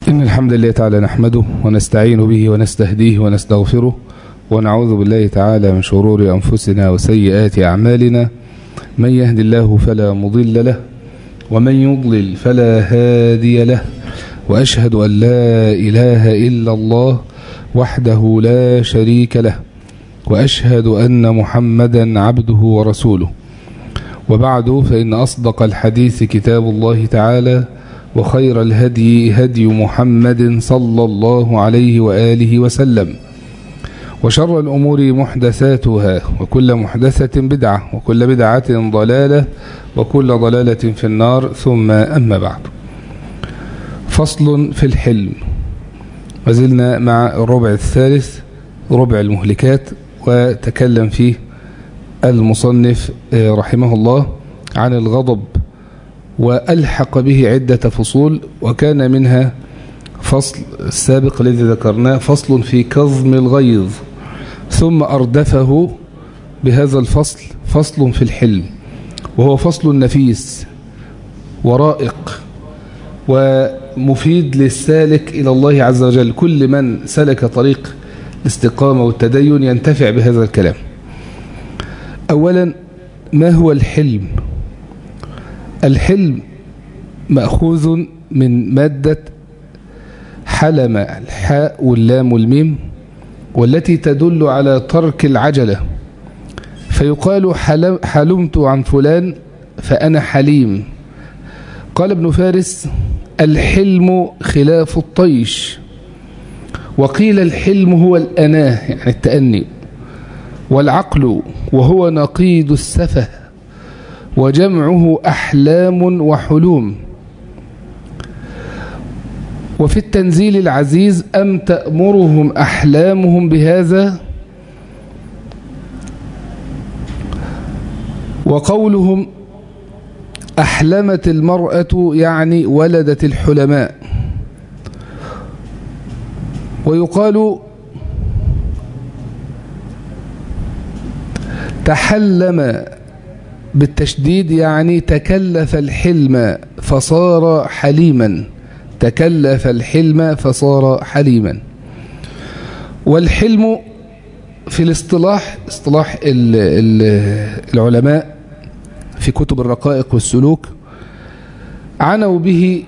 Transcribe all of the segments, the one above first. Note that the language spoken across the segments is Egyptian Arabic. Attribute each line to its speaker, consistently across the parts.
Speaker 1: إن الحمد لله تعالى نحمده ونستعين به ونستهديه ونستغفره ونعوذ بالله تعالى من شرور أنفسنا وسيئات أعمالنا من يهد الله فلا مضل له ومن يضلل فلا هادي له وأشهد أن لا إله إلا الله وحده لا شريك له وأشهد أن محمدا عبده ورسوله وبعد فإن أصدق الحديث كتاب الله تعالى وخير الهدي هدي محمد صلى الله عليه وآله وسلم وشر الأمور محدثاتها وكل محدثة بدعة وكل بدعة ضلالة وكل ضلالة في النار ثم أما بعد فصل في الحلم وزلنا مع الربع الثالث ربع المهلكات وتكلم فيه المصنف رحمه الله عن الغضب وألحق به عدة فصول وكان منها فصل السابق الذي ذكرناه فصل في كظم الغيظ ثم أردفه بهذا الفصل فصل في الحلم وهو فصل نفيس ورائق ومفيد للسالك إلى الله عز وجل كل من سلك طريق الاستقامة والتدين ينتفع بهذا الكلام أولا ما هو الحلم الحلم مأخوذ من مادة حلم الحاء واللام والميم والتي تدل على ترك العجلة فيقال حلمت عن فلان فأنا حليم قال ابن فارس الحلم خلاف الطيش وقيل الحلم هو الأناه يعني التأني والعقل وهو نقيض السفه وجمعه أحلام وحلوم وفي التنزيل العزيز أم تأمرهم أحلامهم بهذا وقولهم أحلمت المرأة يعني ولدت الحلماء ويقال تحلم بالتشديد يعني تكلف الحلم فصار حليما تكلف الحلم فصار حليما والحلم في الاصطلاح اصطلاح العلماء في كتب الرقائق والسلوك عنوا به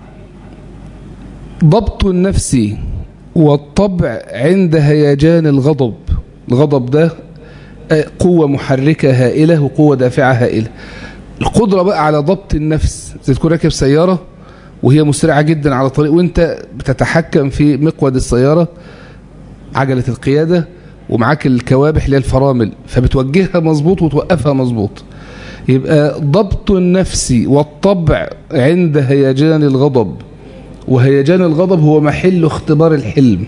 Speaker 1: ضبط النفس والطبع عند هيجان الغضب الغضب ده قوة محركة هائلة وقوة دافعة هائلة القدرة بقى على ضبط النفس زي تكون راكب سيارة وهي مسرعة جدا على الطريق وانت بتتحكم في مقود السيارة عجلة القيادة ومعاك الكوابح اللي هي الفرامل فبتوجهها مظبوط وتوقفها مظبوط يبقى ضبط النفس والطبع عند هيجان الغضب وهيجان الغضب هو محل اختبار الحلم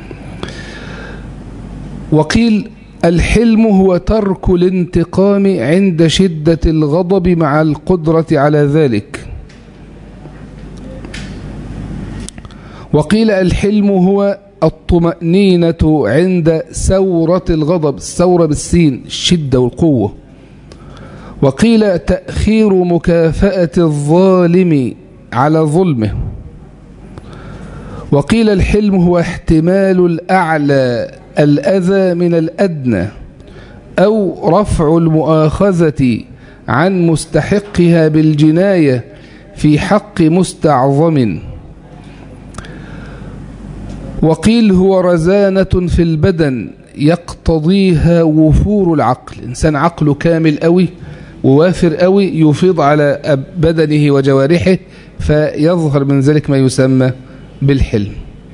Speaker 1: وقيل الحلم هو ترك الانتقام عند شدة الغضب مع القدرة على ذلك وقيل الحلم هو الطمأنينة عند سورة الغضب السورة بالسين الشدة والقوة وقيل تأخير مكافأة الظالم على ظلمه وقيل الحلم هو احتمال الأعلى الأذى من الأدنى أو رفع المؤاخذة عن مستحقها بالجناية في حق مستعظم وقيل هو رزانة في البدن يقتضيها وفور العقل إنسان عقله كامل قوي ووافر قوي يفيض على بدنه وجوارحه فيظهر من ذلك ما يسمى بالحلم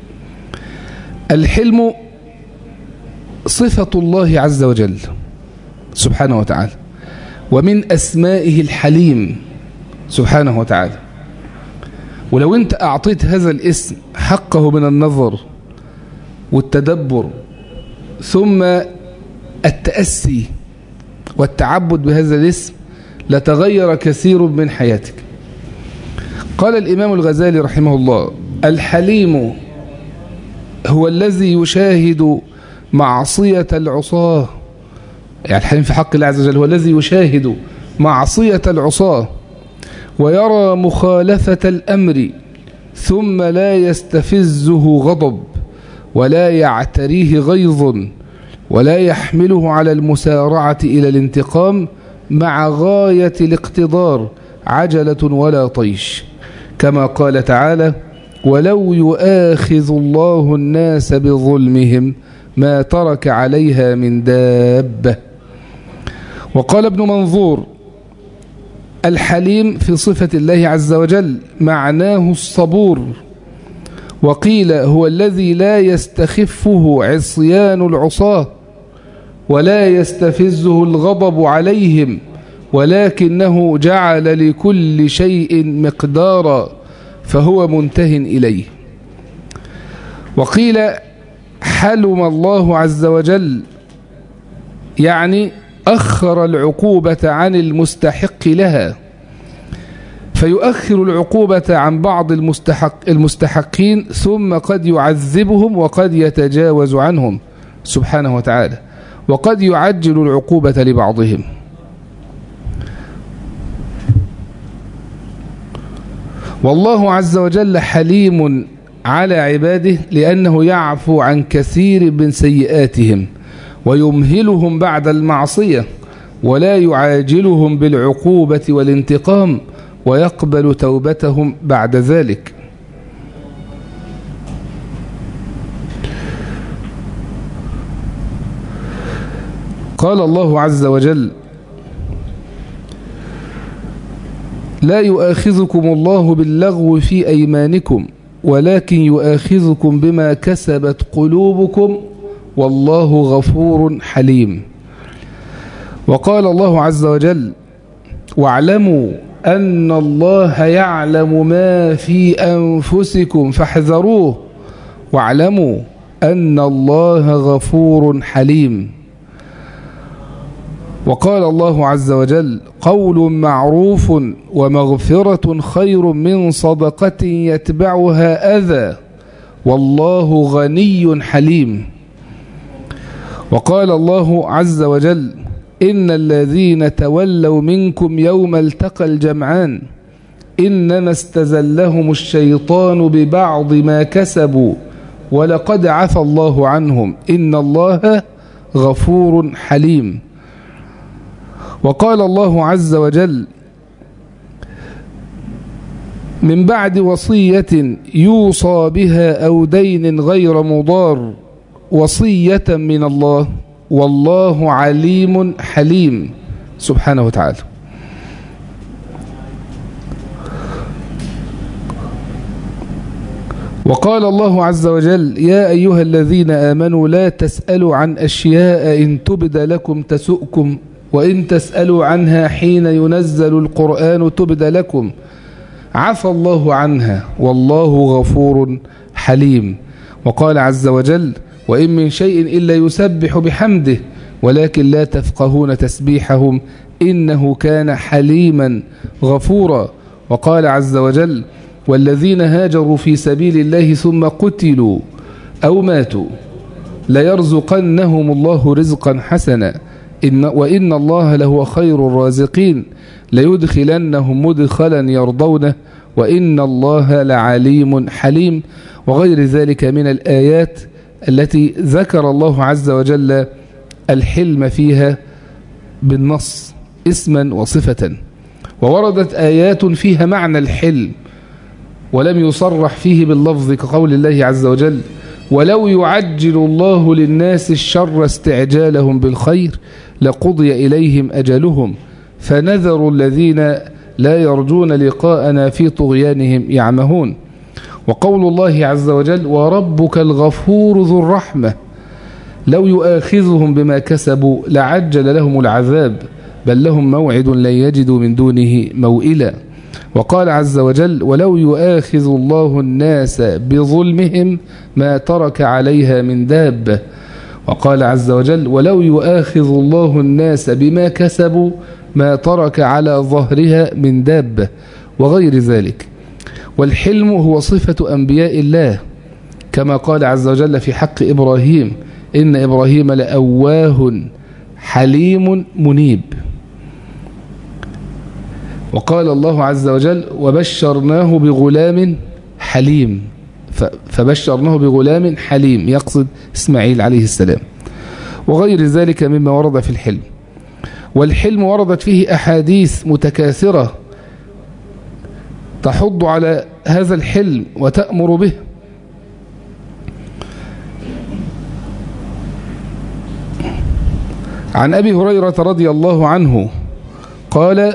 Speaker 1: الحلم صفة الله عز وجل سبحانه وتعالى ومن أسمائه الحليم سبحانه وتعالى ولو أنت أعطيت هذا الاسم حقه من النظر والتدبر ثم التأسي والتعبد بهذا الاسم لتغير كثير من حياتك قال الإمام الغزالي رحمه الله الحليم هو الذي يشاهد معصية العصاة يعني الحليم في حق الله عز وجل هو الذي يشاهد معصية العصاة ويرى مخالفة الأمر ثم لا يستفزه غضب ولا يعتريه غيظ ولا يحمله على المسارعة إلى الانتقام مع غاية الاقتدار عجلة ولا طيش كما قال تعالى ولو يؤاخذ الله الناس بظلمهم ما ترك عليها من دابة وقال ابن منظور الحليم في صفة الله عز وجل معناه الصبور وقيل هو الذي لا يستخفه عصيان العصاة ولا يستفزه الغضب عليهم ولكنه جعل لكل شيء مقدارا فهو منته إليه وقيل حلم الله عز وجل يعني أخر العقوبة عن المستحق لها فيؤخر العقوبة عن بعض المستحق المستحقين ثم قد يعذبهم وقد يتجاوز عنهم سبحانه وتعالى وقد يعجل العقوبة لبعضهم والله عز وجل حليم على عباده لأنه يعفو عن كثير من سيئاتهم ويمهلهم بعد المعصية ولا يعاجلهم بالعقوبة والانتقام ويقبل توبتهم بعد ذلك قال الله عز وجل لا يؤاخذكم الله باللغو في أيمانكم ولكن يؤاخذكم بما كسبت قلوبكم والله غفور حليم وقال الله عز وجل واعلموا أن الله يعلم ما في أنفسكم فاحذروه واعلموا أن الله غفور حليم وقال الله عز وجل قول معروف ومغفرة خير من صدقة يتبعها أذى والله غني حليم وقال الله عز وجل إن الذين تولوا منكم يوم التقى الجمعان إنما استزلهم الشيطان ببعض ما كسبوا ولقد عفى الله عنهم إن الله غفور حليم وقال الله عز وجل من بعد وصية يوصى بها أو دين غير مضار وصية من الله والله عليم حليم سبحانه وتعالى وقال الله عز وجل يا أيها الذين آمنوا لا تسألوا عن أشياء إن تبد لكم تسؤكم وإن تسألوا عنها حين ينزل القرآن تبد لكم عفى الله عنها والله غفور حليم وقال عز وجل وإن من شيء إلا يسبح بحمده ولكن لا تفقهون تسبيحهم إنه كان حليما غفورا وقال عز وجل والذين هاجروا في سبيل الله ثم قتلوا أو ماتوا ليرزقنهم الله رزقا حسنا إن وإن الله لهو خير الرازقين ليدخلنهم مدخلا يرضونه وإن الله لعليم حليم وغير ذلك من الآيات التي ذكر الله عز وجل الحلم فيها بالنص اسما وصفة ووردت آيات فيها معنى الحلم ولم يصرح فيه باللفظ كقول الله عز وجل ولو يعجل الله للناس الشر استعجالهم بالخير لقضي إليهم أجلهم فنذر الذين لا يرجون لقاءنا في طغيانهم يعمهون وقول الله عز وجل وربك الغفور ذو الرحمة لو يؤاخذهم بما كسبوا لعجل لهم العذاب بل لهم موعد لن يجدوا من دونه موئلا وقال عز وجل ولو يؤاخذ الله الناس بظلمهم ما ترك عليها من دابة وقال عز وجل ولو يؤاخذ الله الناس بما كسبوا ما ترك على ظهرها من دابة وغير ذلك والحلم هو صفة أنبياء الله كما قال عز وجل في حق إبراهيم إن إبراهيم لأواه حليم منيب وقال الله عز وجل وبشرناه بغلام حليم فبشرناه بغلام حليم يقصد إسماعيل عليه السلام وغير ذلك مما ورد في الحلم والحلم وردت فيه أحاديث متكاثرة تحض على هذا الحلم وتأمر به عن أبي هريرة رضي الله عنه قال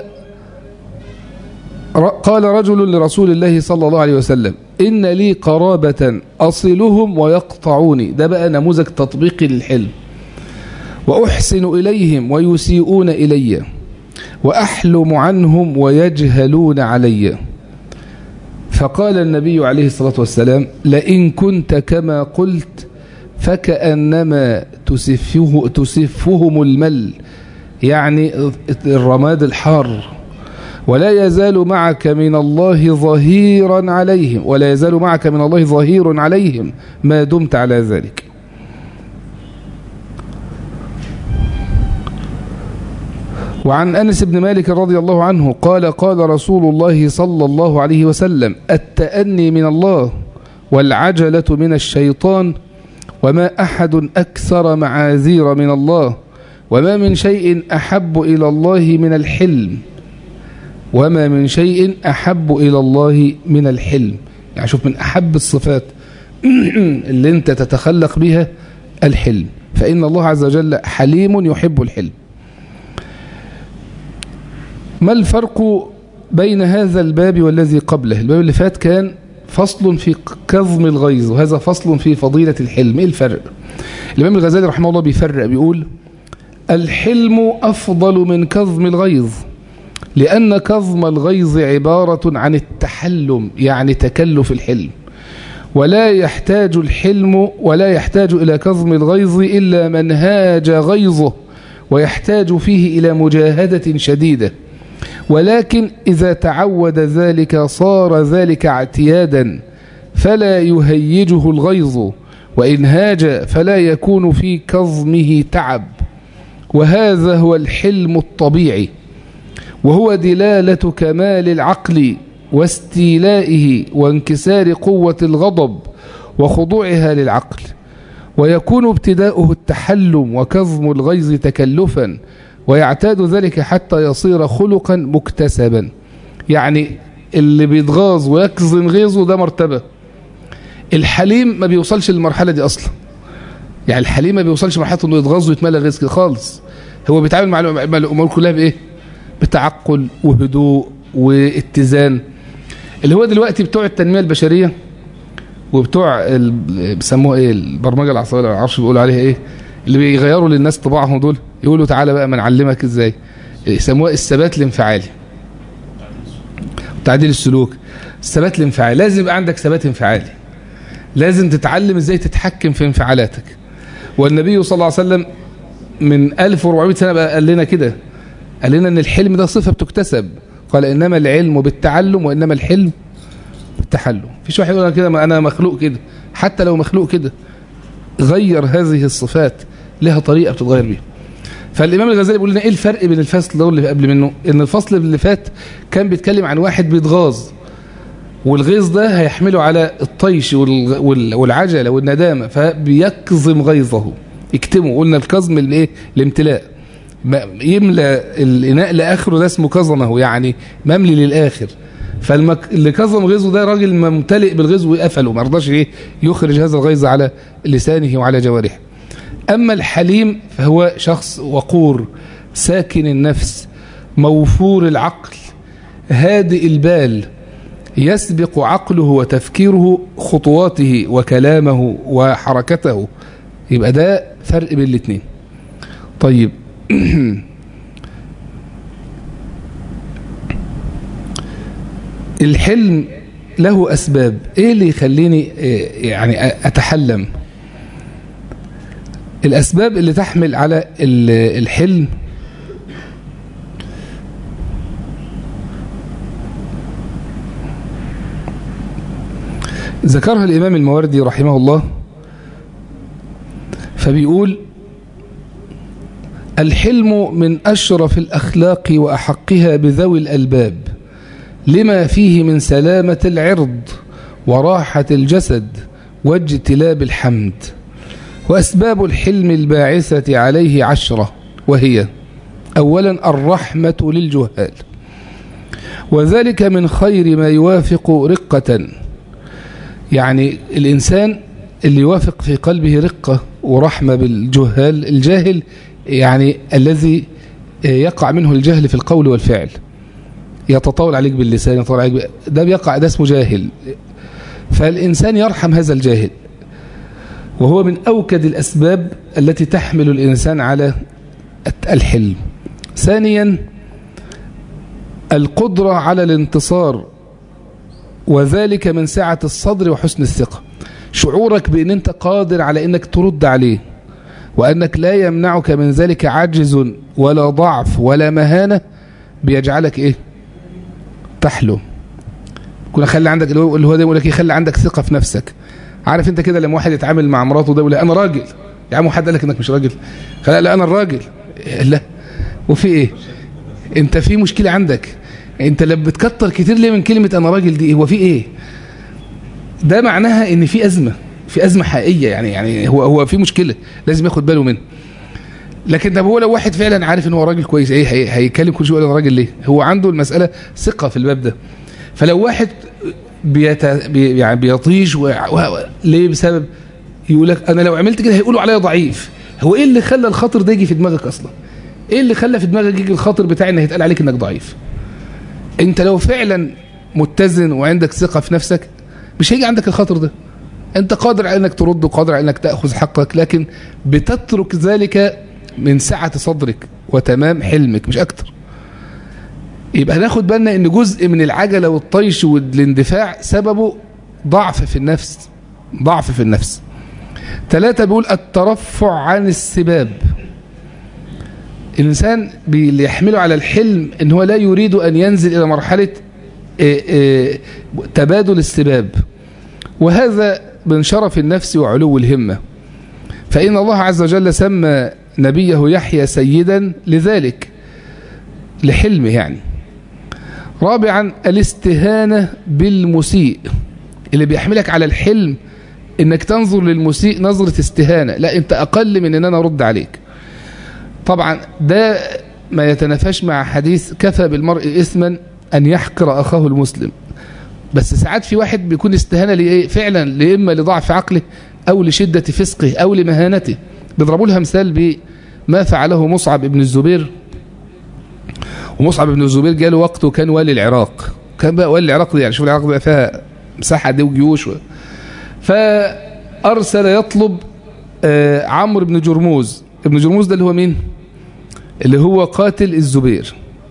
Speaker 1: قال رجل لرسول الله صلى الله عليه وسلم إن لي قرابة أصلهم ويقطعوني ده بقى نموذج تطبيقي للحلم وأحسن إليهم ويسيئون إلي وأحلم عنهم ويجهلون علي فقال النبي عليه الصلاة والسلام لئن كنت كما قلت فكأنما تسفه تسفهم المل يعني الرماد الحار ولا يزال معك من الله ظهيرا عليهم ولا يزال معك من الله ظهير عليهم ما دمت على ذلك وعن أنس بن مالك رضي الله عنه قال قال رسول الله صلى الله عليه وسلم التأني من الله والعجلة من الشيطان وما أحد أكثر معاذير من الله وما من شيء أحب إلى الله من الحلم وما من شيء أحب إلى الله من الحلم يعني شوف من أحب الصفات اللي انت تتخلق بها الحلم فإن الله عز وجل حليم يحب الحلم ما الفرق بين هذا الباب والذي قبله الباب اللي فات كان فصل في كظم الغيظ وهذا فصل في فضيلة الحلم ايه الفرق الإمام الغزالي رحمه الله بيفرق بيقول الحلم أفضل من كظم الغيظ لأن كظم الغيظ عبارة عن التحلم يعني تكلف الحلم ولا يحتاج الحلم ولا يحتاج إلى كظم الغيظ إلا من هاج غيظه ويحتاج فيه إلى مجاهدة شديدة ولكن إذا تعود ذلك صار ذلك اعتيادا فلا يهيجه الغيظ وإن هاج فلا يكون في كظمه تعب وهذا هو الحلم الطبيعي وهو دلالة كمال العقل واستيلائه وانكسار قوة الغضب وخضوعها للعقل ويكون ابتداؤه التحلم وكظم الغيظ تكلفا ويعتاد ذلك حتى يصير خلقا مكتسبا يعني اللي بيتغاظ ويكظم غيظه ده مرتبة الحليم ما بيوصلش للمرحلة دي أصلا يعني الحليم ما بيوصلش مرحلة انه يتغاظ ويتملى غيظ كده خالص هو بيتعامل مع الأمور كلها بإيه بتعقل وهدوء واتزان اللي هو دلوقتي بتوع التنمية البشرية وبتوع بيسموها ايه البرمجة العصبية ما اعرفش بيقولوا عليها ايه اللي بيغيروا للناس طباعهم دول يقولوا تعالى بقى ما نعلمك ازاي يسموها الثبات الانفعالي تعديل السلوك الثبات الانفعالي لازم يبقى عندك ثبات انفعالي لازم تتعلم ازاي تتحكم في انفعالاتك والنبي صلى الله عليه وسلم من 1400 سنة بقى قال لنا كده قال لنا ان الحلم ده صفة بتكتسب قال انما العلم بالتعلم وانما الحلم بالتحلم فيش واحد يقول كده انا مخلوق كده حتى لو مخلوق كده غير هذه الصفات لها طريقة بتتغير بيها فالإمام الغزالي بيقول لنا إيه الفرق بين الفصل ده واللي قبل منه إن الفصل اللي فات كان بيتكلم عن واحد بيتغاظ والغيظ ده هيحمله على الطيش والعجلة والندامة فبيكظم غيظه يكتمه قلنا الكظم الايه الامتلاء يملى الإناء لآخره ده اسمه كظمه يعني مملي للآخر فاللي كظم غيظه ده راجل ممتلئ بالغيظ وقفله ما رضاش ايه يخرج هذا الغيظ على لسانه وعلى جوارحه أما الحليم فهو شخص وقور ساكن النفس موفور العقل هادئ البال يسبق عقله وتفكيره خطواته وكلامه وحركته يبقى ده فرق بين الاثنين طيب الحلم له أسباب إيه اللي يخليني يعني أتحلم الأسباب اللي تحمل على الحلم ذكرها الإمام المواردي رحمه الله فبيقول الحلم من أشرف الأخلاق وأحقها بذوي الألباب لما فيه من سلامة العرض وراحة الجسد واجتلاب الحمد وأسباب الحلم الباعثة عليه عشرة وهي أولا الرحمة للجهال وذلك من خير ما يوافق رقة يعني الإنسان اللي يوافق في قلبه رقة ورحمة بالجهال الجاهل يعني الذي يقع منه الجهل في القول والفعل يتطاول عليك باللسان يتطاول عليك ب... ده بيقع ده اسمه جاهل فالإنسان يرحم هذا الجاهل وهو من أوكد الأسباب التي تحمل الإنسان على الحلم ثانيا القدرة على الانتصار وذلك من سعة الصدر وحسن الثقة شعورك بأن أنت قادر على أنك ترد عليه وأنك لا يمنعك من ذلك عجز ولا ضعف ولا مهانة بيجعلك إيه تحلم كنا خلي عندك اللي هو ده يقول لك يخلي عندك ثقة في نفسك عارف انت كده لما واحد يتعامل مع مراته ده يقول انا راجل يا عم حد قال لك انك مش راجل لا لا انا الراجل لا وفي ايه انت في مشكلة عندك انت لما بتكتر كتير ليه من كلمة انا راجل دي هو في ايه ده معناها ان في ازمة في ازمة حقيقية يعني يعني هو هو في مشكلة لازم ياخد باله منها لكن ده هو لو واحد فعلا عارف ان هو راجل كويس ايه هيتكلم كل شويه راجل ليه هو عنده المسألة ثقة في الباب ده فلو واحد بيت... بي... يعني بيطيش و... و... ليه بسبب يقول لك انا لو عملت كده هيقولوا عليا ضعيف هو ايه اللي خلى الخاطر ده يجي في دماغك اصلا ايه اللي خلى في دماغك يجي الخاطر بتاع ان هيتقال عليك انك ضعيف انت لو فعلا متزن وعندك ثقة في نفسك مش هيجي عندك الخاطر ده انت قادر على انك ترد وقادر على انك تأخذ حقك لكن بتترك ذلك من سعة صدرك وتمام حلمك مش اكتر يبقى ناخد بالنا ان جزء من العجلة والطيش والاندفاع سببه ضعف في النفس ضعف في النفس ثلاثة بيقول الترفع عن السباب الإنسان اللي يحمله على الحلم ان هو لا يريد أن ينزل إلى مرحلة تبادل السباب وهذا من شرف النفس وعلو الهمة فإن الله عز وجل سمى نبيه يحيى سيدا لذلك لحلمه يعني رابعا الاستهانة بالمسيء اللي بيحملك على الحلم انك تنظر للمسيء نظرة استهانة لا انت اقل من ان انا ارد عليك طبعا ده ما يتنافاش مع حديث كفى بالمرء اثما ان يحقر اخاه المسلم بس ساعات في واحد بيكون استهانة لإيه فعلا لإما لضعف عقله او لشدة فسقه او لمهانته بيضربوا لها مثال بما فعله مصعب ابن الزبير ومصعب بن الزبير جاله وقت وكان والي العراق كان بقى والي العراق دي يعني شوف العراق بقى فيها مساحة دي وجيوش و... فأرسل يطلب آه عمرو بن جرموز ابن جرموز ده اللي هو مين اللي هو قاتل الزبير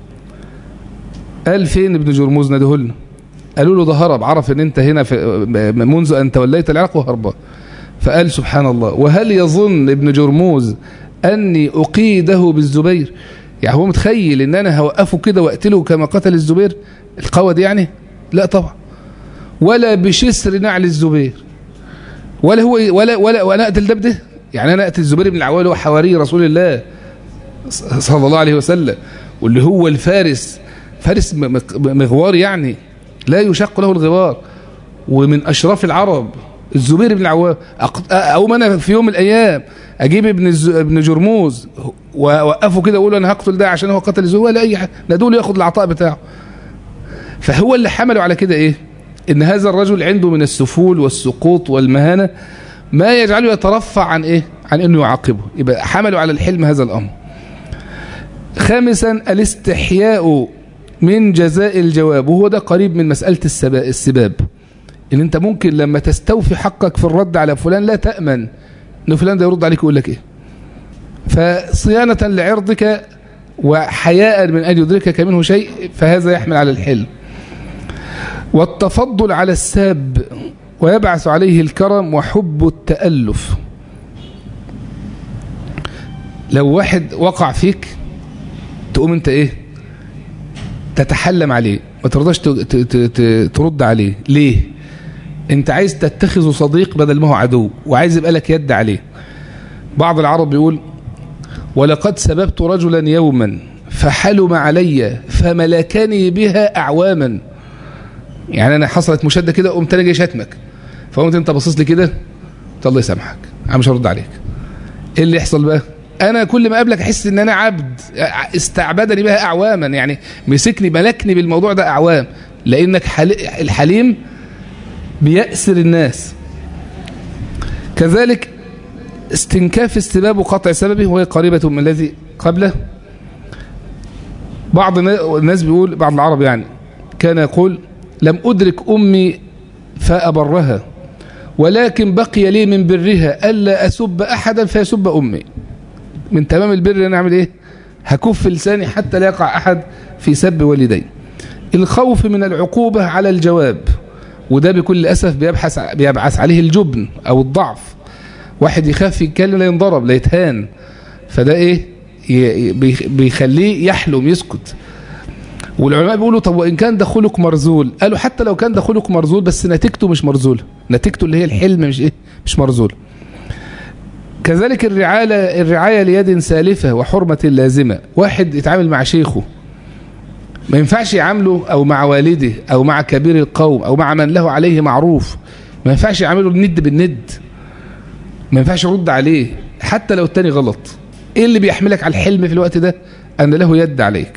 Speaker 1: قال فين ابن جرموز نده لنا قالوا له ده هرب عرف ان انت هنا في منذ ان توليت العراق وهربا فقال سبحان الله وهل يظن ابن جرموز اني اقيده بالزبير يعني هو متخيل ان انا هوقفه كده واقتله كما قتل الزبير القوة دي يعني لا طبعا ولا بشسر نعل الزبير ولا هو ولا ولا وانا اقتل ده بده يعني انا اقتل الزبير بن العوال هو حواري رسول الله صلى الله عليه وسلم واللي هو الفارس فارس مغوار يعني لا يشق له الغوار ومن اشراف العرب الزبير بن العوام او انا في يوم من الايام اجيب ابن الز... ابن جرموز واوقفه كده اقول انا هقتل ده عشان هو قتل الزبير ولا اي حاجه ندول ياخد العطاء بتاعه فهو اللي حمله على كده ايه ان هذا الرجل عنده من السفول والسقوط والمهانه ما يجعله يترفع عن ايه عن انه يعاقبه يبقى حمله على الحلم هذا الامر خامسا الاستحياء من جزاء الجواب وهو ده قريب من مسألة السباب ان انت ممكن لما تستوفي حقك في الرد على فلان لا تأمن ان فلان ده يرد عليك ويقول لك ايه فصيانة لعرضك وحياء من أن يدركك منه شيء فهذا يحمل على الحلم والتفضل على الساب ويبعث عليه الكرم وحب التألف لو واحد وقع فيك تقوم انت ايه تتحلم عليه ما ترضاش ترد عليه ليه انت عايز تتخذه صديق بدل ما هو عدو وعايز يبقى لك يد عليه بعض العرب بيقول ولقد سببت رجلا يوما فحلم علي فملكني بها أعواما يعني انا حصلت مشاده كده قمت انا جاي شاتمك فقمت انت باصص لي كده قلت الله يسامحك انا مش هرد عليك ايه اللي يحصل بقى انا كل ما اقابلك احس ان انا عبد استعبدني بها اعواما يعني مسكني ملكني بالموضوع ده اعوام لانك حلي الحليم بيأسر الناس كذلك استنكاف السباب وقطع سببه وهي قريبة من الذي قبله بعض الناس بيقول بعض العرب يعني كان يقول لم أدرك أمي فأبرها ولكن بقي لي من برها ألا أسب أحدا فيسب أمي من تمام البر أنا أعمل إيه هكف لساني حتى لا يقع أحد في سب والدي الخوف من العقوبة على الجواب وده بكل أسف بيبحث بيبعث عليه الجبن أو الضعف واحد يخاف يتكلم لا ينضرب لا يتهان فده إيه بيخليه يحلم يسكت والعلماء بيقولوا طب وإن كان ده خلق مرزول قالوا حتى لو كان ده خلق مرزول بس نتيجته مش مرزولة نتيجته اللي هي الحلم مش إيه مش مرزول كذلك الرعاية, الرعاية ليد سالفة وحرمة لازمة واحد يتعامل مع شيخه ما ينفعش يعامله أو مع والده أو مع كبير القوم أو مع من له عليه معروف ما ينفعش يعامله الند بالند ما ينفعش يرد عليه حتى لو التاني غلط ايه اللي بيحملك على الحلم في الوقت ده أن له يد عليك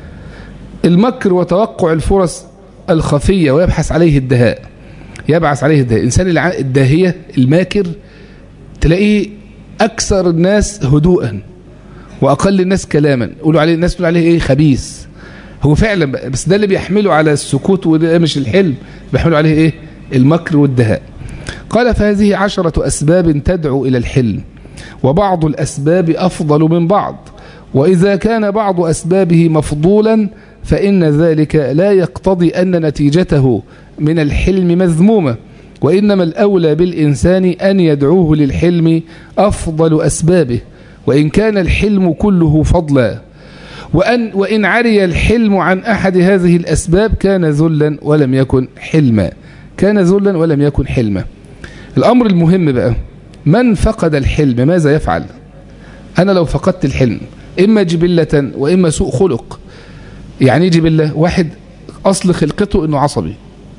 Speaker 1: المكر وتوقع الفرص الخفية ويبحث عليه الدهاء يبعث عليه الدهاء الإنسان الداهية الماكر تلاقيه أكثر الناس هدوءا وأقل الناس كلاما يقولوا عليه الناس تقول عليه إيه خبيث هو فعلا بس ده اللي بيحمله على السكوت وده مش الحلم بيحمله عليه إيه المكر والدهاء قال فهذه عشرة أسباب تدعو إلى الحلم وبعض الأسباب أفضل من بعض وإذا كان بعض أسبابه مفضولا فإن ذلك لا يقتضي أن نتيجته من الحلم مذمومة وإنما الأولى بالإنسان أن يدعوه للحلم أفضل أسبابه وإن كان الحلم كله فضلا وأن وإن عري الحلم عن أحد هذه الأسباب كان ذلا ولم يكن حلما كان ذلا ولم يكن حلما الأمر المهم بقى من فقد الحلم ماذا يفعل أنا لو فقدت الحلم إما جبلة وإما سوء خلق يعني جبلة واحد أصل خلقته أنه عصبي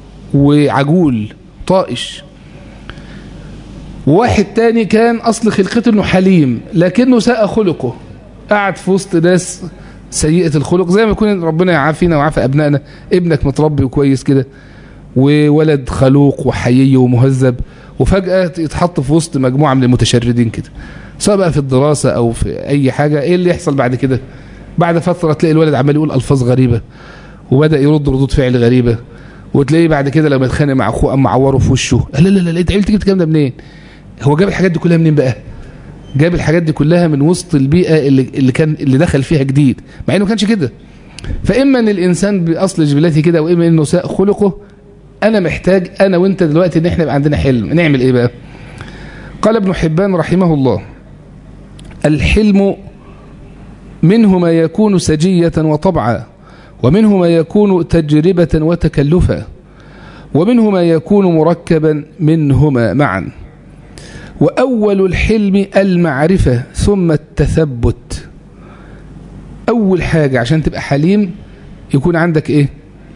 Speaker 1: وعجول طائش وواحد تاني كان أصل خلقته أنه حليم لكنه ساء خلقه قعد في وسط ناس سيئة الخلق زي ما يكون ربنا يعافينا ويعافي أبنائنا ابنك متربي وكويس كده وولد خلوق وحيي ومهذب وفجأة يتحط في وسط مجموعة من المتشردين كده سواء بقى في الدراسة أو في أي حاجة إيه اللي يحصل بعد كده بعد فترة تلاقي الولد عمال يقول ألفاظ غريبة وبدأ يرد ردود فعل غريبة وتلاقيه بعد كده لما يتخانق مع أخوه أما عوره في وشه لا لا لا انت عملت جبت الكلام ده منين هو جاب الحاجات دي كلها منين بقى جاب الحاجات دي كلها من وسط البيئة اللي, اللي كان اللي دخل فيها جديد مع انه كانش كده فاما ان الانسان باصل جبلته كده واما انه ساء خلقه انا محتاج انا وانت دلوقتي ان احنا يبقى عندنا حلم نعمل ايه بقى قال ابن حبان رحمه الله الحلم منه ما يكون سجية وطبعا ومنه ما يكون تجربة وتكلفا ومنه ما يكون مركبا منهما معا وأول الحلم المعرفة ثم التثبت أول حاجة عشان تبقى حليم يكون عندك إيه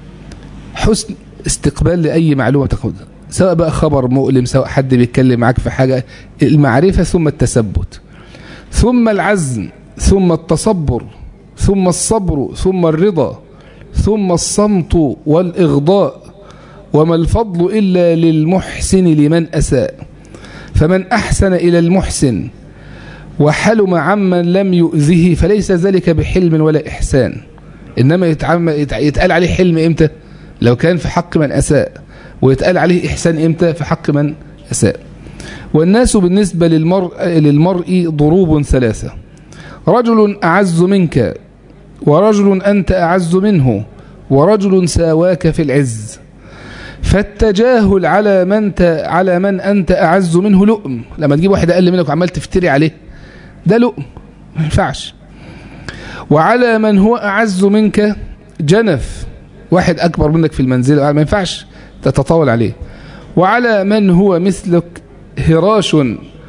Speaker 1: حسن استقبال لأي معلومة تاخدها سواء بقى خبر مؤلم سواء حد بيتكلم معاك في حاجة المعرفة ثم التثبت ثم العزم ثم التصبر ثم الصبر ثم الرضا ثم الصمت والإغضاء وما الفضل إلا للمحسن لمن أساء فمن أحسن إلى المحسن وحلم عمن لم يؤذه فليس ذلك بحلم ولا إحسان إنما يتقال عليه حلم إمتى لو كان في حق من أساء ويتقال عليه إحسان إمتى في حق من أساء والناس بالنسبة للمرء, للمرء ضروب ثلاثة رجل أعز منك ورجل أنت أعز منه ورجل ساواك في العز فالتجاهل على من ت... على من أنت أعز منه لؤم لما تجيب واحد أقل منك وعمال تفتري عليه ده لؤم ما ينفعش وعلى من هو أعز منك جنف واحد أكبر منك في المنزل ما ينفعش تتطاول عليه وعلى من هو مثلك هراش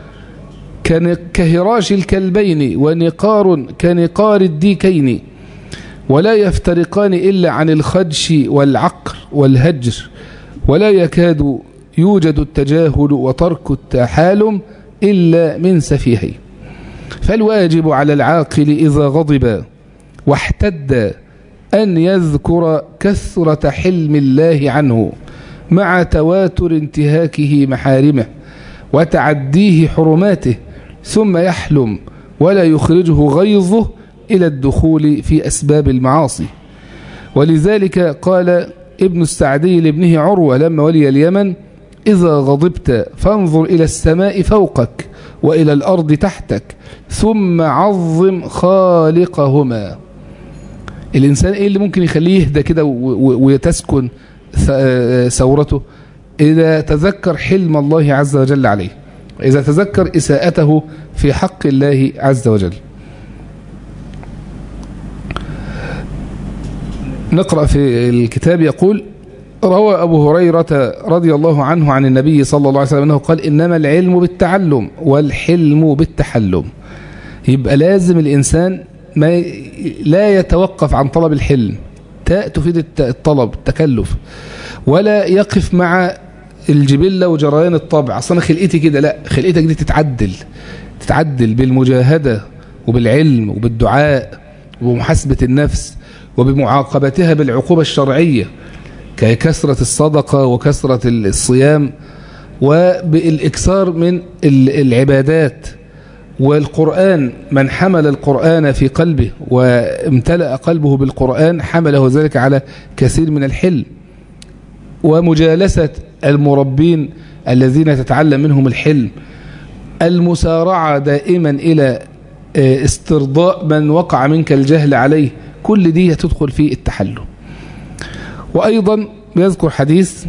Speaker 1: كهراش الكلبين ونقار كنقار الديكين ولا يفترقان إلا عن الخدش والعقر والهجر ولا يكاد يوجد التجاهل وترك التحالم إلا من سفيهي فالواجب على العاقل إذا غضب واحتد أن يذكر كثرة حلم الله عنه مع تواتر انتهاكه محارمه وتعديه حرماته ثم يحلم ولا يخرجه غيظه إلى الدخول في أسباب المعاصي ولذلك قال ابن السعدي لابنه عروة لما ولي اليمن إذا غضبت فانظر إلى السماء فوقك وإلى الأرض تحتك ثم عظم خالقهما الإنسان إيه اللي ممكن يخليه يهدى كده ويتسكن ثورته إذا تذكر حلم الله عز وجل عليه إذا تذكر إساءته في حق الله عز وجل نقرأ في الكتاب يقول روى أبو هريرة رضي الله عنه عن النبي صلى الله عليه وسلم أنه قال إنما العلم بالتعلم والحلم بالتحلم يبقى لازم الإنسان ما لا يتوقف عن طلب الحلم تاء تفيد الطلب التكلف ولا يقف مع الجبلة وجريان الطبع أصلا خلقتي كده لا خلقتك دي تتعدل تتعدل بالمجاهدة وبالعلم وبالدعاء وبمحاسبة النفس وبمعاقبتها بالعقوبة الشرعية ككثرة الصدقة وكثرة الصيام وبالإكثار من العبادات والقرآن من حمل القرآن في قلبه وامتلأ قلبه بالقرآن حمله ذلك على كثير من الحلم ومجالسة المربين الذين تتعلم منهم الحلم المسارعة دائما إلى استرضاء من وقع منك الجهل عليه كل دي تدخل في التحلم وأيضا يذكر حديث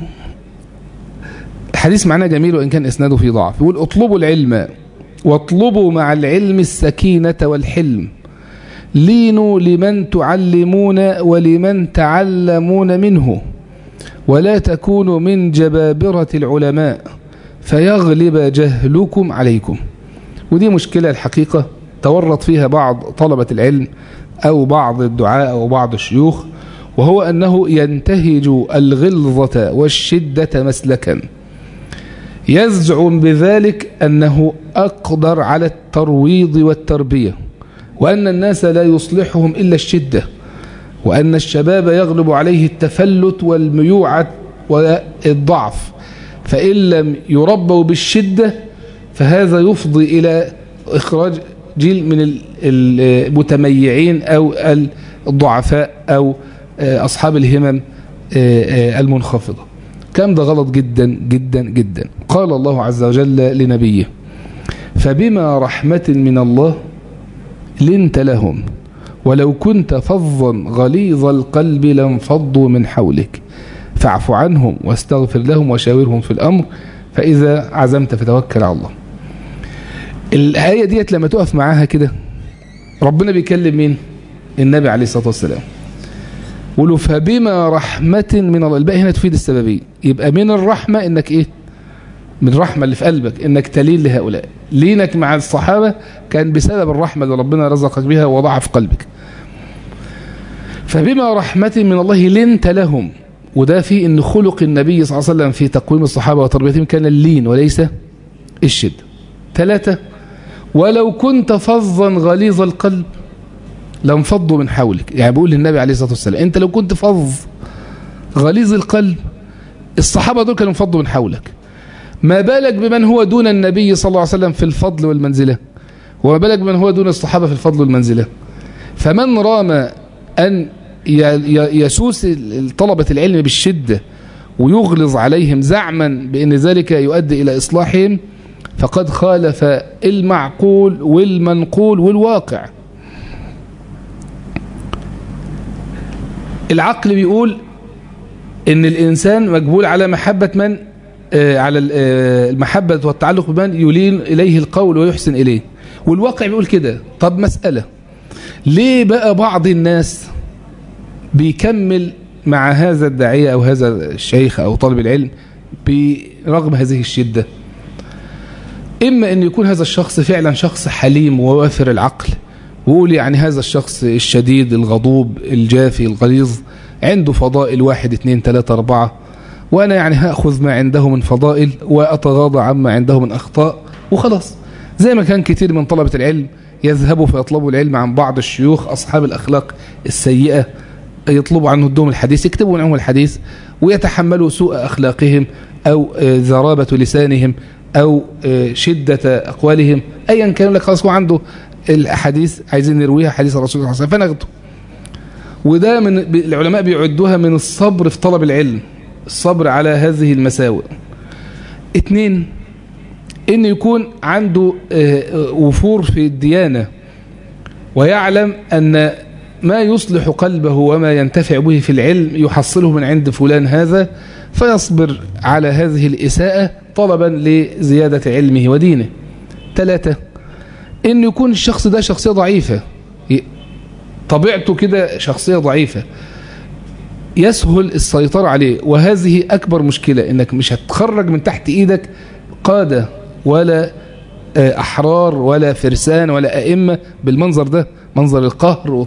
Speaker 1: حديث معناه جميل وإن كان إسناده في ضعف يقول اطلبوا العلم واطلبوا مع العلم السكينة والحلم لينوا لمن تعلمون ولمن تعلمون منه ولا تكونوا من جبابرة العلماء فيغلب جهلكم عليكم ودي مشكلة الحقيقة تورط فيها بعض طلبة العلم أو بعض الدعاء أو بعض الشيوخ وهو أنه ينتهج الغلظة والشدة مسلكا يزعم بذلك أنه أقدر على الترويض والتربية وأن الناس لا يصلحهم إلا الشدة وأن الشباب يغلب عليه التفلت والميوعة والضعف فإن لم يربوا بالشدة فهذا يفضي إلى إخراج جيل من المتميعين أو الضعفاء أو أصحاب الهمم المنخفضة كم ده غلط جدا جدا جدا قال الله عز وجل لنبيه فبما رحمة من الله لنت لهم ولو كنت فظا غليظ القلب لانفضوا من حولك فاعف عنهم واستغفر لهم وشاورهم في الأمر فإذا عزمت فتوكل على الله الآية ديت لما تقف معاها كده ربنا بيكلم مين النبي عليه الصلاة والسلام ولو فبما رحمة من الله الباقي هنا تفيد السببية يبقى من الرحمة انك ايه من الرحمة اللي في قلبك انك تلين لهؤلاء لينك مع الصحابة كان بسبب الرحمة اللي ربنا رزقك بها وضعها في قلبك فبما رحمة من الله لنت لهم وده في ان خلق النبي صلى الله عليه وسلم في تقويم الصحابة وتربيتهم كان اللين وليس الشدة ثلاثة ولو كنت فظا غليظ القلب لانفضوا من حولك يعني بيقول للنبي عليه الصلاة والسلام انت لو كنت فظ غليظ القلب الصحابة دول كانوا انفضوا من حولك ما بالك بمن هو دون النبي صلى الله عليه وسلم في الفضل والمنزلة وما بالك بمن هو دون الصحابة في الفضل والمنزلة فمن رام أن يسوس طلبة العلم بالشدة ويغلظ عليهم زعما بأن ذلك يؤدي إلى إصلاحهم فقد خالف المعقول والمنقول والواقع العقل بيقول ان الانسان مجبول على محبة من آه على المحبة والتعلق بمن يلين اليه القول ويحسن اليه والواقع بيقول كده طب مسألة ليه بقى بعض الناس بيكمل مع هذا الداعية او هذا الشيخ او طالب العلم برغم هذه الشدة اما ان يكون هذا الشخص فعلا شخص حليم ووافر العقل وقول يعني هذا الشخص الشديد الغضوب الجافي الغليظ عنده فضائل واحد اثنين ثلاثة أربعة وأنا يعني هأخذ ما عنده من فضائل وأتغاضى عما عنده من أخطاء وخلاص زي ما كان كتير من طلبة العلم يذهبوا فيطلبوا العلم عن بعض الشيوخ أصحاب الأخلاق السيئة يطلبوا عنه الدوم الحديث يكتبوا عنهم الحديث ويتحملوا سوء أخلاقهم أو ذرابة لسانهم أو شدة أقوالهم أيا كان لك خلاص هو عنده الأحاديث عايزين نرويها حديث الرسول صلى الله عليه وسلم فناخده وده من العلماء بيعدوها من الصبر في طلب العلم الصبر على هذه المساوئ اتنين ان يكون عنده وفور في الديانة ويعلم ان ما يصلح قلبه وما ينتفع به في العلم يحصله من عند فلان هذا فيصبر على هذه الإساءة طلبا لزيادة علمه ودينه ثلاثة ان يكون الشخص ده شخصية ضعيفة طبيعته كده شخصية ضعيفة يسهل السيطرة عليه وهذه أكبر مشكلة إنك مش هتخرج من تحت إيدك قادة ولا أحرار ولا فرسان ولا أئمة بالمنظر ده منظر القهر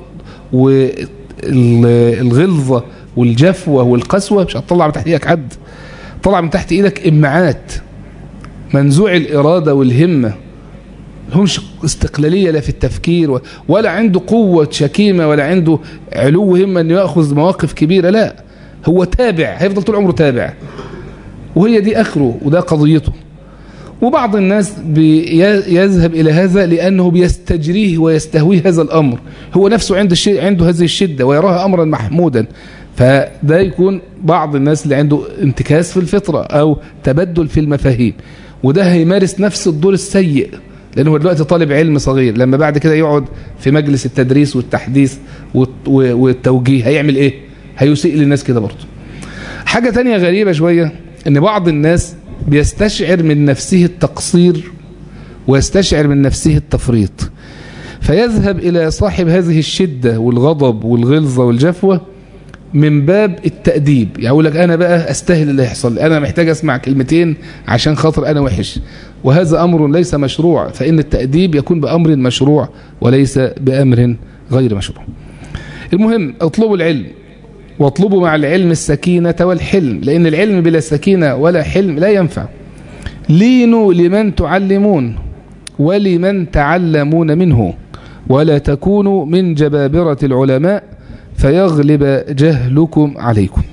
Speaker 1: والغلظة والجفوة والقسوة مش هتطلع من تحت إيدك حد طلع من تحت إيدك إمعات منزوع الإرادة والهمة همش استقلالية لا في التفكير ولا عنده قوة شكيمة ولا عنده علو همة أنه يأخذ مواقف كبيرة لا هو تابع هيفضل طول عمره تابع وهي دي أخره وده قضيته وبعض الناس يذهب إلى هذا لأنه بيستجريه ويستهويه هذا الأمر هو نفسه عنده, عنده هذه الشدة ويراها أمرا محمودا فده يكون بعض الناس اللي عنده انتكاس في الفطرة أو تبدل في المفاهيم وده هيمارس نفس الدور السيء لأنه هو دلوقتي طالب علم صغير لما بعد كده يقعد في مجلس التدريس والتحديث والتوجيه هيعمل ايه هيسيء للناس كده برضه حاجة تانية غريبة شوية ان بعض الناس بيستشعر من نفسه التقصير ويستشعر من نفسه التفريط فيذهب إلى صاحب هذه الشدة والغضب والغلظة والجفوة من باب التأديب يعني يقول لك أنا بقى أستاهل اللي يحصل أنا محتاج أسمع كلمتين عشان خاطر أنا وحش وهذا أمر ليس مشروع فإن التأديب يكون بأمر مشروع وليس بأمر غير مشروع المهم اطلبوا العلم واطلبوا مع العلم السكينة والحلم لأن العلم بلا سكينة ولا حلم لا ينفع لينوا لمن تعلمون ولمن تعلمون منه ولا تكونوا من جبابرة العلماء فيغلب جهلكم عليكم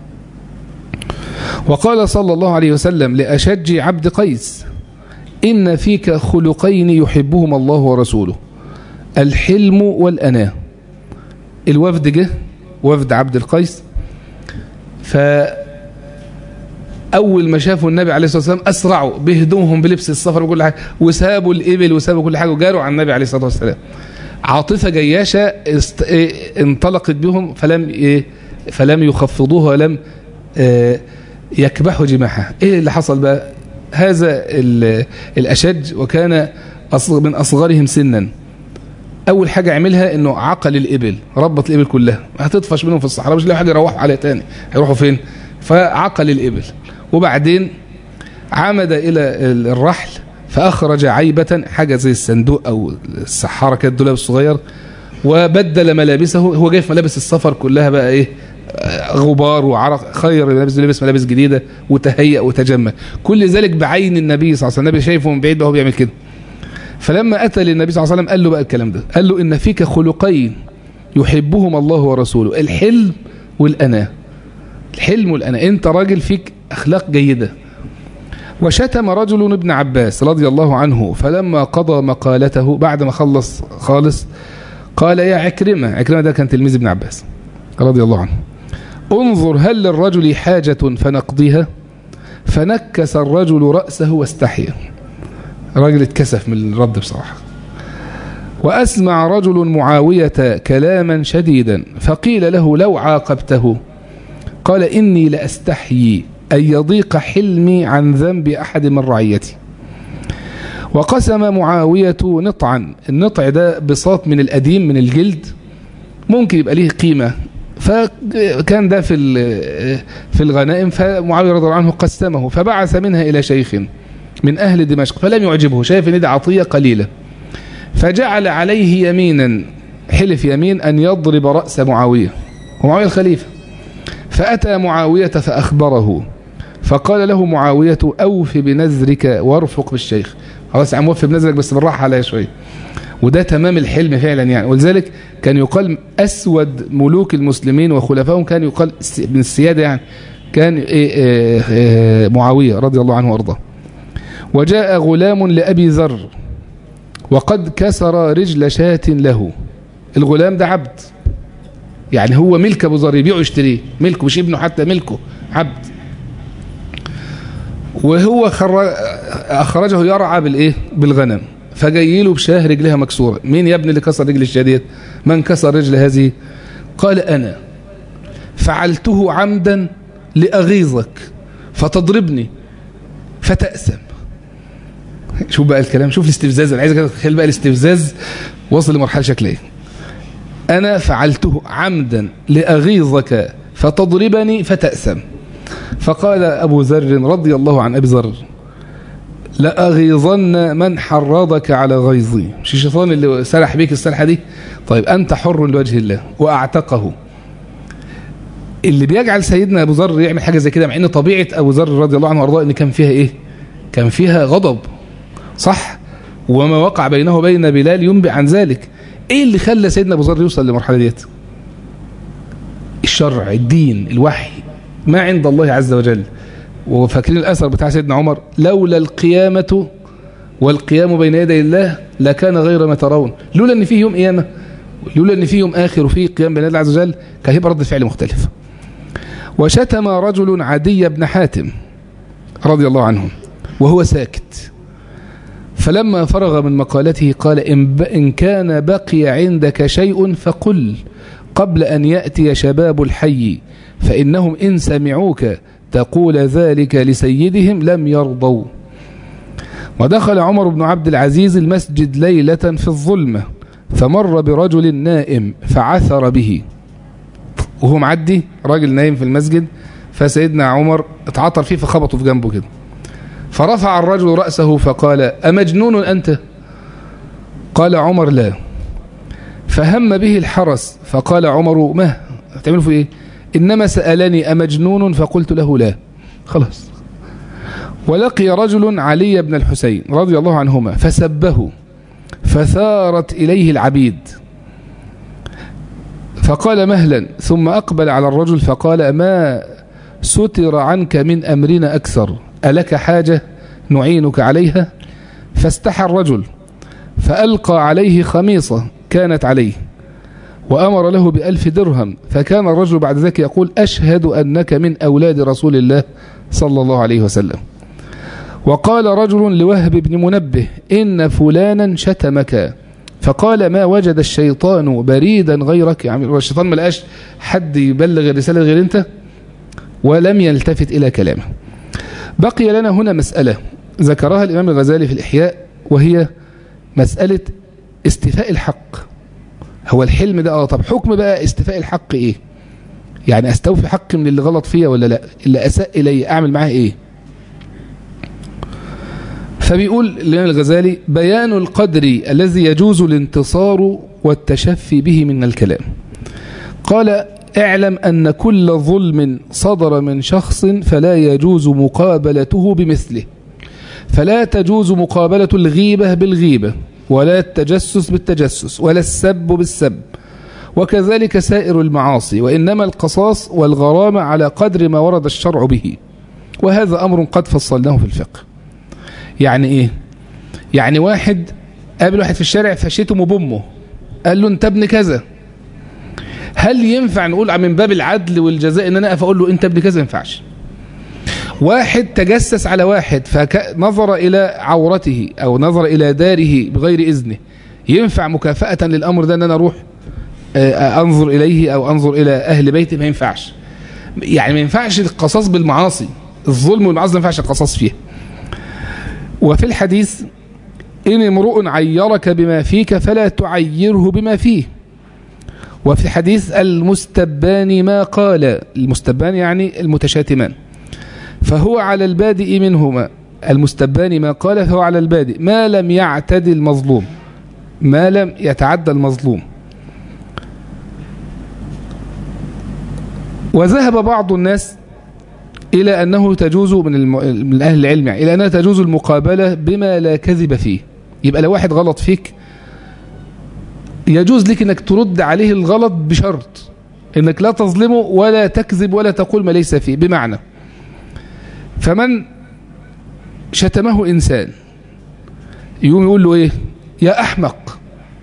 Speaker 1: وقال صلى الله عليه وسلم لأشج عبد قيس إن فيك خلقين يحبهما الله ورسوله الحلم والأناه الوفد جه وفد عبد القيس فأول ما شافوا النبي عليه الصلاة والسلام أسرعوا بهدومهم بلبس السفر وكل حاجة وسابوا الإبل وسابوا كل حاجة وجاروا على النبي عليه الصلاة والسلام عاطفة جياشة است... إيه انطلقت بهم فلم إيه فلم يخفضوها ولم إيه يكبحوا جماحها ايه اللي حصل بقى هذا الأشج وكان من أصغرهم سنا أول حاجة عملها أنه عقل الإبل ربط الإبل كلها هتطفش منهم في الصحراء مش لاقي حاجة يروحوا عليها تاني هيروحوا فين فعقل الإبل وبعدين عمد إلى الرحل فأخرج عيبة حاجة زي الصندوق أو السحارة كده الدولاب الصغير وبدل ملابسه هو جاي في ملابس السفر كلها بقى إيه غبار وعرق خير الملابس لبس ملابس جديدة وتهيأ وتجمل كل ذلك بعين النبي صلى الله عليه وسلم النبي شايفه من بعيد بقى هو بيعمل كده فلما أتى للنبي صلى الله عليه وسلم قال له بقى الكلام ده قال له إن فيك خلقين يحبهما الله ورسوله الحلم والأناة الحلم والأناة أنت راجل فيك أخلاق جيدة وشتم رجل ابن عباس رضي الله عنه فلما قضى مقالته بعد ما خلص خالص قال يا عكرمة عكرمة ده كان تلميذ ابن عباس رضي الله عنه انظر هل للرجل حاجة فنقضيها فنكس الرجل رأسه واستحيا راجل اتكسف من الرد بصراحة وأسمع رجل معاوية كلاما شديدا فقيل له لو عاقبته قال إني لأستحيي أن يضيق حلمي عن ذنب أحد من رعيتي وقسم معاوية نطعا النطع ده بساط من القديم من الجلد ممكن يبقى ليه قيمة فكان ده في في الغنائم فمعاوية رضي الله عنه قسمه فبعث منها إلى شيخ من أهل دمشق فلم يعجبه شايف ان دي عطية قليلة فجعل عليه يمينا حلف يمين أن يضرب رأس معاوية ومعاوية الخليفة فأتى معاوية فأخبره فقال له معاوية أوف بنذرك وارفق بالشيخ خلاص يا عم وف بنذرك بس بالراحة عليا شوية وده تمام الحلم فعلا يعني ولذلك كان يقال أسود ملوك المسلمين وخلفائهم كان يقال من السيادة يعني كان إيه إيه إيه معاوية رضي الله عنه وارضاه وجاء غلام لأبي ذر وقد كسر رجل شاة له الغلام ده عبد يعني هو ملك ابو ذر يبيعه يشتريه ملكه مش ابنه حتى ملكه عبد وهو اخرجه يرعى بالايه بالغنم فجاي له بشاه رجلها مكسوره مين يا ابني اللي كسر رجل الشاه ديت من كسر رجل هذه قال انا فعلته عمدا لاغيظك فتضربني فتأسم شوف بقى الكلام شوف الاستفزاز انا عايزك تتخيل بقى الاستفزاز وصل لمرحله شكليه انا فعلته عمدا لاغيظك فتضربني فتأسم فقال ابو ذر رضي الله عن ابي ذر لأغيظن من حرضك على غيظي مش الشيطان اللي سرح بيك السرحه دي طيب انت حر لوجه الله واعتقه اللي بيجعل سيدنا ابو ذر يعمل حاجه زي كده مع ان طبيعه ابو ذر رضي الله عنه وارضاه ان كان فيها ايه كان فيها غضب صح وما وقع بينه وبين بلال ينبئ عن ذلك ايه اللي خلى سيدنا ابو ذر يوصل للمرحله ديت الشرع الدين الوحي ما عند الله عز وجل وفاكرين الاثر بتاع سيدنا عمر لولا القيامه والقيام بين يدي الله لكان غير ما ترون لولا ان فيه يوم قيامه لولا ان فيه يوم اخر وفيه قيام بين الله عز وجل كان هيبقى رد فعل مختلف وشتم رجل عدي بن حاتم رضي الله عنه وهو ساكت فلما فرغ من مقالته قال إن, إن كان بقي عندك شيء فقل قبل أن يأتي شباب الحي فإنهم إن سمعوك تقول ذلك لسيدهم لم يرضوا ودخل عمر بن عبد العزيز المسجد ليلة في الظلمة فمر برجل نائم فعثر به وهو معدي راجل نايم في المسجد فسيدنا عمر اتعطر فيه فخبطه في جنبه كده فرفع الرجل رأسه فقال أمجنون أنت قال عمر لا فهم به الحرس فقال عمر ما تعملوا في ايه إنما سألني أمجنون فقلت له لا خلاص ولقي رجل علي بن الحسين رضي الله عنهما فسبه فثارت إليه العبيد فقال مهلا ثم أقبل على الرجل فقال ما ستر عنك من أمرنا أكثر ألك حاجة نعينك عليها فاستحى الرجل فألقى عليه خميصة كانت عليه وأمر له بألف درهم فكان الرجل بعد ذلك يقول أشهد أنك من أولاد رسول الله صلى الله عليه وسلم وقال رجل لوهب بن منبه إن فلانا شتمك فقال ما وجد الشيطان بريدا غيرك يعني الشيطان ما لقاش حد يبلغ الرسالة غير انت ولم يلتفت إلى كلامه بقي لنا هنا مسألة ذكرها الإمام الغزالي في الإحياء وهي مسألة استفاء الحق هو الحلم ده اه طب حكم بقى استفاء الحق ايه يعني استوفي حق من اللي غلط فيا ولا لا اللي اساء الي اعمل معاه ايه فبيقول الإمام الغزالي بيان القدر الذي يجوز الانتصار والتشفي به من الكلام قال اعلم أن كل ظلم صدر من شخص فلا يجوز مقابلته بمثله فلا تجوز مقابلة الغيبة بالغيبة ولا التجسس بالتجسس ولا السب بالسب وكذلك سائر المعاصي وإنما القصاص والغرامة على قدر ما ورد الشرع به وهذا أمر قد فصلناه في الفقه يعني إيه يعني واحد قابل واحد في الشارع فشتمه بأمه قال له انت ابن كذا هل ينفع نقول من باب العدل والجزاء ان انا اقف اقول له انت ابن كذا ما ينفعش واحد تجسس على واحد فنظر الى عورته او نظر الى داره بغير اذنه ينفع مكافأة للامر ده ان انا اروح انظر اليه او انظر الى اهل بيته ما ينفعش يعني ما ينفعش القصاص بالمعاصي الظلم والمعاصي ما ينفعش القصاص فيه وفي الحديث إن امرؤ عيرك بما فيك فلا تعيره بما فيه وفي الحديث المستبان ما قال المستبان يعني المتشاتمان فهو على البادئ منهما المستبان ما قال فهو على البادئ ما لم يعتدي المظلوم ما لم يتعدى المظلوم وذهب بعض الناس إلى أنه تجوز من, الم... من أهل العلم يعني إلى أنها تجوز المقابلة بما لا كذب فيه يبقى لو واحد غلط فيك يجوز لك أنك ترد عليه الغلط بشرط أنك لا تظلمه ولا تكذب ولا تقول ما ليس فيه بمعنى فمن شتمه إنسان يقوم يقول له إيه يا أحمق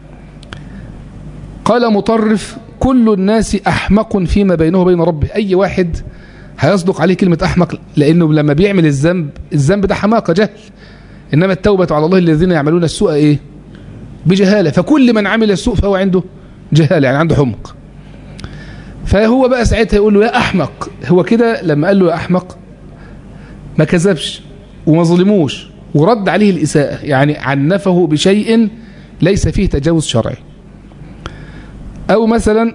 Speaker 1: قال مطرف كل الناس أحمق فيما بينه وبين ربه أي واحد هيصدق عليه كلمة أحمق لأنه لما بيعمل الذنب الذنب ده حماقة جهل إنما التوبة على الله الذين يعملون السوء إيه بجهالة فكل من عمل السوء فهو عنده جهالة يعني عنده حمق فهو بقى ساعتها يقول له يا أحمق هو كده لما قال له يا أحمق ما كذبش وما ظلموش ورد عليه الإساءة يعني عنفه بشيء ليس فيه تجاوز شرعي أو مثلا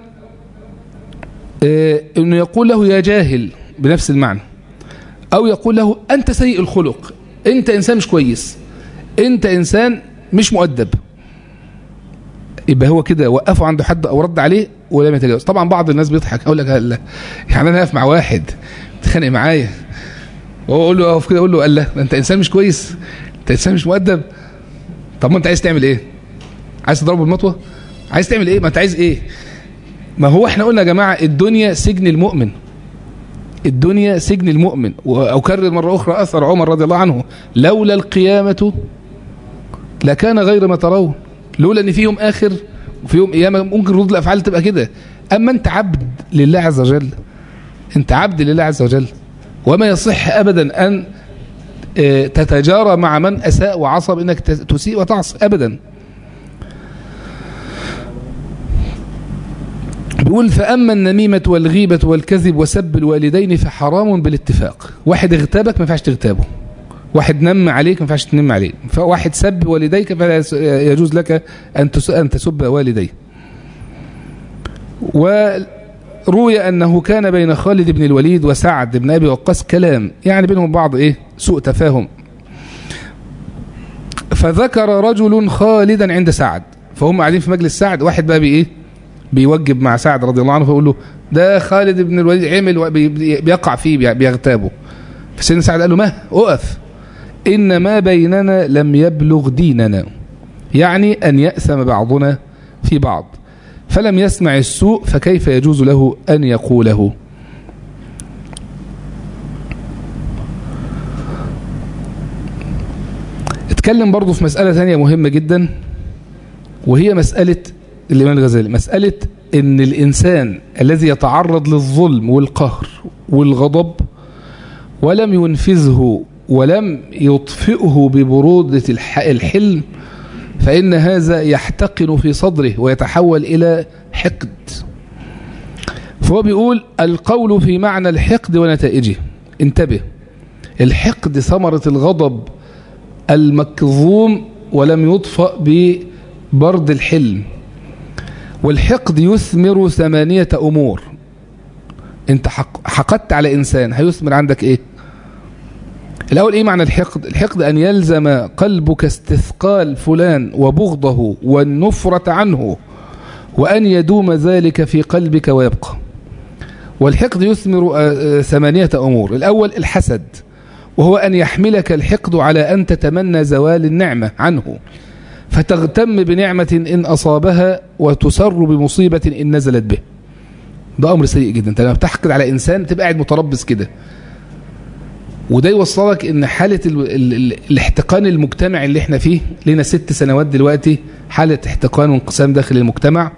Speaker 1: أنه يقول له يا جاهل بنفس المعنى أو يقول له أنت سيء الخلق أنت إنسان مش كويس أنت إنسان مش مؤدب يبقى هو كده وقفوا عنده حد أو رد عليه ولم يتجاوز طبعا بعض الناس بيضحك أقول لك لا يعني أنا أقف مع واحد تخانق معايا وهو أقول له أقف كده أقول له قال لا أنت إنسان مش كويس أنت إنسان مش مؤدب طب ما أنت عايز تعمل إيه عايز تضربه بالمطوة عايز تعمل إيه ما أنت عايز إيه ما هو احنا قلنا يا جماعة الدنيا سجن المؤمن الدنيا سجن المؤمن وأكرر مرة أخرى أثر عمر رضي الله عنه لولا القيامة لكان غير ما ترون لولا أن فيهم آخر وفي يوم قيامة ممكن ردود الأفعال تبقى كده أما أنت عبد لله عز وجل أنت عبد لله عز وجل وما يصح أبدا أن تتجارى مع من أساء وعصى بأنك تسيء وتعصي أبدا بيقول فأما النميمة والغيبة والكذب وسب الوالدين فحرام بالاتفاق واحد اغتابك ما ينفعش تغتابه واحد نم عليك ما ينفعش تنم عليه فواحد سب والديك فلا يجوز لك أن أن تسب والديه وروي أنه كان بين خالد بن الوليد وسعد بن أبي وقاص كلام يعني بينهم بعض إيه سوء تفاهم فذكر رجل خالدا عند سعد فهم قاعدين في مجلس سعد واحد بقى بإيه بيوجب مع سعد رضي الله عنه فيقول له ده خالد بن الوليد عمل بيقع فيه بيغتابه فسيدنا سعد قال له ما اقف إن ما بيننا لم يبلغ ديننا يعني أن يأثم بعضنا في بعض فلم يسمع السوء فكيف يجوز له أن يقوله اتكلم برضه في مسألة ثانية مهمة جدا وهي مسألة الإمام الغزالي مسألة أن الإنسان الذي يتعرض للظلم والقهر والغضب ولم ينفذه ولم يطفئه ببرودة الحلم فإن هذا يحتقن في صدره ويتحول إلى حقد فهو بيقول القول في معنى الحقد ونتائجه انتبه الحقد ثمرة الغضب المكظوم ولم يطفأ ببرد الحلم والحقد يثمر ثمانية أمور انت حقدت على إنسان هيثمر عندك إيه الأول إيه معنى الحقد الحقد أن يلزم قلبك استثقال فلان وبغضه والنفرة عنه وأن يدوم ذلك في قلبك ويبقى والحقد يثمر ثمانية أمور الأول الحسد وهو أن يحملك الحقد على أن تتمنى زوال النعمة عنه فتغتم بنعمة إن أصابها وتسر بمصيبة إن نزلت به ده أمر سيء جدا أنت لما بتحقد على إنسان تبقى قاعد متربص كده وده يوصلك ان حالة ال ال ال الاحتقان المجتمع اللي احنا فيه لنا ست سنوات دلوقتي حالة احتقان وانقسام داخل المجتمع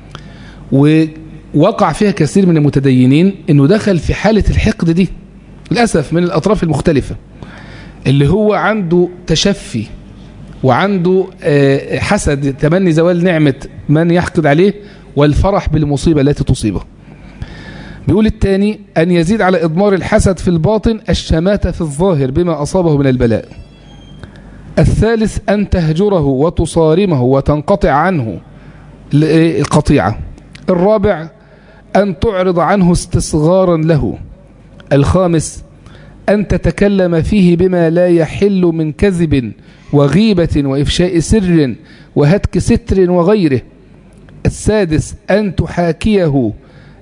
Speaker 1: ووقع فيها كثير من المتدينين انه دخل في حالة الحقد دي للأسف من الأطراف المختلفة اللي هو عنده تشفي وعنده حسد تمني زوال نعمة من يحقد عليه والفرح بالمصيبة التي تصيبه بيقول الثاني أن يزيد على إضمار الحسد في الباطن الشماتة في الظاهر بما أصابه من البلاء الثالث أن تهجره وتصارمه وتنقطع عنه القطيعة الرابع أن تعرض عنه استصغارا له الخامس أن تتكلم فيه بما لا يحل من كذب وغيبة وإفشاء سر وهتك ستر وغيره السادس أن تحاكيه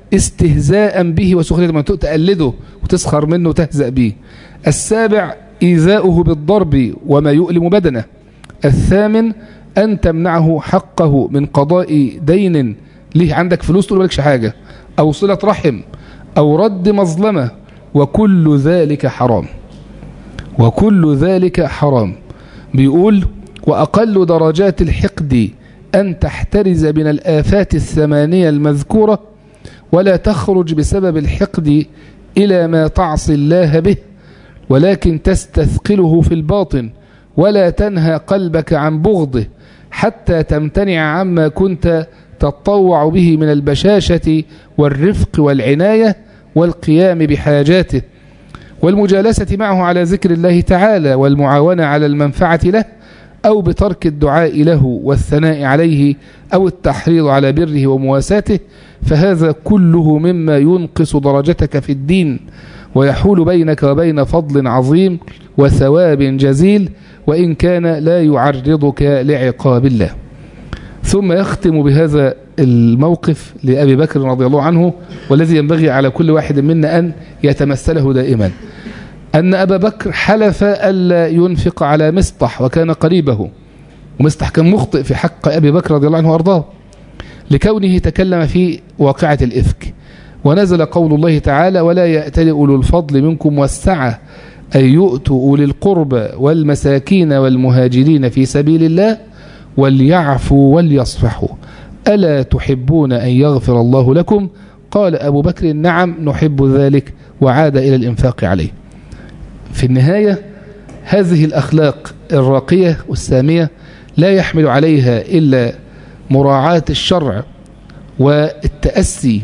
Speaker 1: استهزاء به وسخرية من تقلده وتسخر منه وتهزأ به السابع إيذاؤه بالضرب وما يؤلم بدنه الثامن أن تمنعه حقه من قضاء دين ليه عندك فلوس تقول مالكش حاجة أو صلة رحم أو رد مظلمة وكل ذلك حرام وكل ذلك حرام بيقول وأقل درجات الحقد أن تحترز من الآفات الثمانية المذكورة ولا تخرج بسبب الحقد إلى ما تعصي الله به ولكن تستثقله في الباطن ولا تنهى قلبك عن بغضه حتى تمتنع عما كنت تطوع به من البشاشة والرفق والعناية والقيام بحاجاته والمجالسة معه على ذكر الله تعالى والمعاونة على المنفعة له أو بترك الدعاء له والثناء عليه أو التحريض على بره ومواساته فهذا كله مما ينقص درجتك في الدين ويحول بينك وبين فضل عظيم وثواب جزيل وإن كان لا يعرضك لعقاب الله ثم يختم بهذا الموقف لأبي بكر رضي الله عنه والذي ينبغي على كل واحد منا أن يتمثله دائما أن أبا بكر حلف ألا ينفق على مصطح وكان قريبه ومصطح كان مخطئ في حق أبي بكر رضي الله عنه وأرضاه لكونه تكلم في واقعة الإفك ونزل قول الله تعالى ولا يأتل أولو الفضل منكم والسعة أن يؤتوا أولي القربى والمساكين والمهاجرين في سبيل الله وليعفوا وليصفحوا ألا تحبون أن يغفر الله لكم قال أبو بكر نعم نحب ذلك وعاد إلى الإنفاق عليه في النهاية هذه الأخلاق الراقية والسامية لا يحمل عليها إلا مراعاة الشرع والتأسي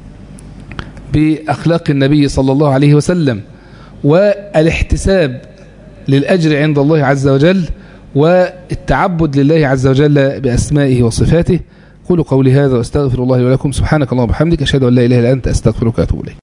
Speaker 1: بأخلاق النبي صلى الله عليه وسلم والاحتساب للأجر عند الله عز وجل والتعبد لله عز وجل بأسمائه وصفاته قولوا قولي هذا واستغفر الله ولكم سبحانك اللهم وبحمدك أشهد أن لا إله إلا أنت أستغفرك وأتوب إليك